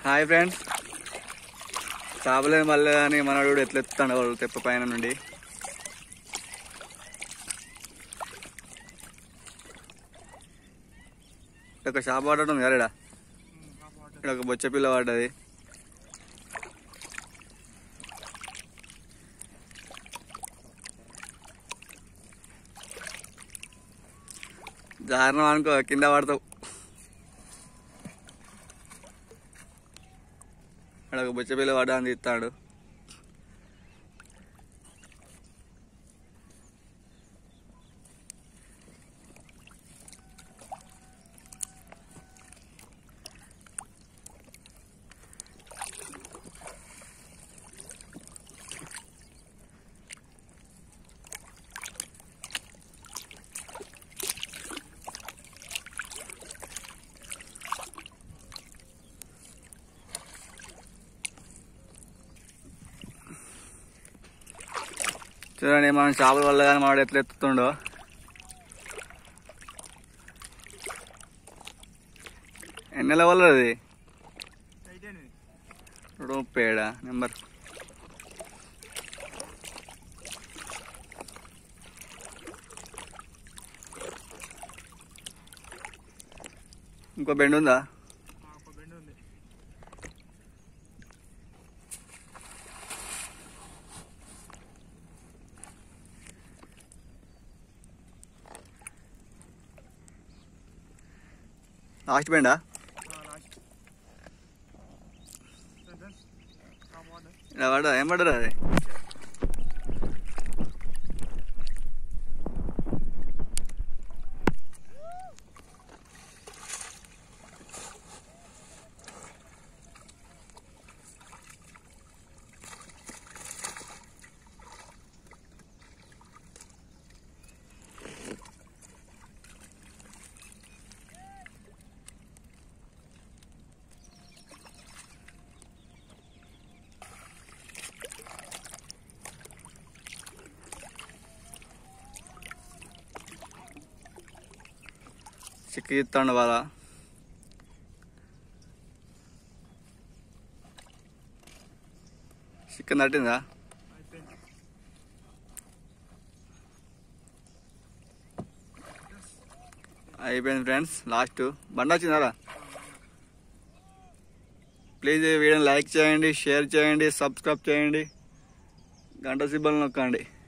hi friends చేపలే మళ్ళీ అని మనడు ఎట్లా ఎత్తుతాడు వాళ్ళు తెప్ప పైన నుండి ఇక్కడ ఒక చేప పడటం ఉంది కదా ఇక్కడ ఒక బొచ్చ పిల్ల పడ్డది దారుణం అనుకో కింద పడతావు అక్కడ ఒక బొచ్చ పిల్ల పడ్డా అని తీస్తాడు చూడండి మనం చేపల వల్ల కానీ మాడు ఎట్లా ఎత్తుతుండో ఎన్ని లెవెల్ అది రూపేడ నెంబర్ ఇంకో బెండ్ ఉందా లాస్ట్ బెండా ఇలా పడ్డా ఏం పడ్డరా అది చిక్కి ఇస్తాడు వాళ్ళ చికెన్ తట్టిందా అయిపోయింది ఫ్రెండ్స్ లాస్ట్ బండ వచ్చిందా ప్లీజ్ ఈ వీడియోని లైక్ చేయండి షేర్ చేయండి సబ్స్క్రైబ్ చేయండి గంట సిబ్బల్ నొక్కండి